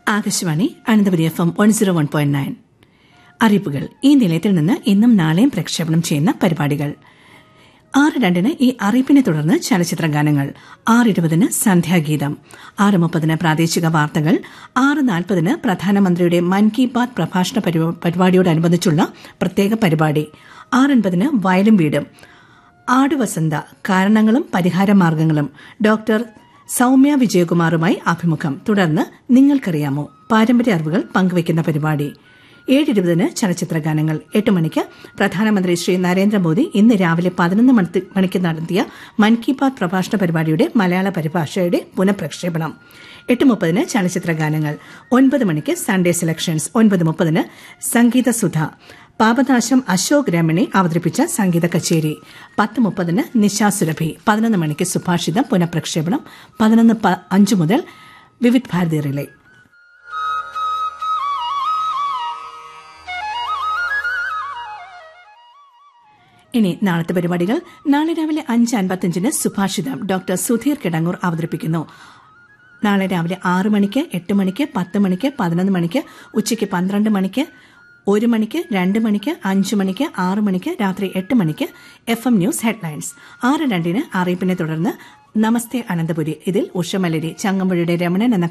Akashvani Ananthapuri F M one zero one point nine അറിയിപ്പുകൾ ഈ നിലയത്തിൽ നിന്ന് ഇന്നും നാളെയും പ്രക്ഷേപണം ചെയ്യുന്ന പരിപാടികൾ ആറ് രണ്ടിന് ഈ അറിയിപ്പിനെ തുടർന്ന് ചലച്ചിത്ര ഗാനങ്ങൾ ആറ് ഇരുപതിന് സന്ധ്യാഗീതം ആറ് മുപ്പതിന് പ്രാദേശിക വാർത്തകൾ ആറ് നാൽപ്പതിന് പ്രധാനമന്ത്രിയുടെ മൻ കി ബാത് പ്രഭാഷണ പരിപാ- പരിപാടിയോടനുബന്ധിച്ചുള്ള പ്രത്യേക പരിപാടി ആറൻപതിന് വയലും വീടും ആടുവസന്ത കാരണങ്ങളും പരിഹാരമാർഗങ്ങളും ഡോക്ടർ സൌമ്യ വിജയകുമാറുമായി അഭിമുഖം തുടർന്ന് നിങ്ങൾക്കറിയാമോ പാരമ്പര്യ അറിവുകൾ പങ്കുവയ്ക്കുന്ന പരിപാടി ഏഴിരുപതിന് ചലച്ചിത്ര ഗാനങ്ങൾ എട്ട് മണിക്ക് പ്രധാനമന്ത്രി ശ്രീ നരേന്ദ്രമോദി ഇന്ന് രാവിലെ പതിനൊന്ന് മണി- മണിക്ക് നടത്തിയ മൻ കി ബാത് പ്രഭാഷണ പരിപാടിയുടെ മലയാള പരിഭാഷയുടെ പുനഃപ്രക്ഷേപണം എട്ട് മുപ്പതിന് ചലച്ചിത്ര ഗാനങ്ങൾ ഒൻപത് മണിക്ക് സൺഡേ സെലക്ഷൻസ് ഒൻപത് മുപ്പതിന് സംഗീത സുധ പാപനാശം അശോക് രമണി അവതരിപ്പിച്ച സംഗീത കച്ചേരി പത്ത് മുപ്പതിന് നിശാ സുരഭി പതിനൊന്ന് മണിക്ക് സുഭാഷിതം പുനഃപ്രക്ഷേപണം പതിനൊന്ന് പ- അഞ്ച് മുതൽ വിവിധ് ഭാരതി റിലേ ഇനി നാളത്തെ പരിപാടികൾ നാളെ രാവിലെ അഞ്ച് അൻപത്തിയഞ്ചിന് സുഭാഷിതം ഡോക്ടർ സുധീർ കിടങ്ങൂർ അവതരിപ്പിക്കുന്നു നാളെ രാവിലെ ആറ് മണിക്ക് എട്ട് മണിക്ക് പത്ത് മണിക്ക് പതിനൊന്ന് മണിക്ക് ഉച്ചയ്ക്ക് പന്ത്രണ്ട് മണിക്ക് ഒരു മണിക്ക് രണ്ട് മണിക്ക് അഞ്ച് മണിക്ക് ആറ് മണിക്ക് രാത്രി എട്ട് മണിക്ക് എഫ് എം ന്യൂസ് ഹെഡ്ലൈൻസ് ആറ് രണ്ടിന് അറിയിപ്പിനെ തുടർന്ന് നമസ്തേ അനന്തപുരി ഇതിൽ ഉഷമലരി ചങ്ങമ്പുഴയുടെ രമണൻ എന്ന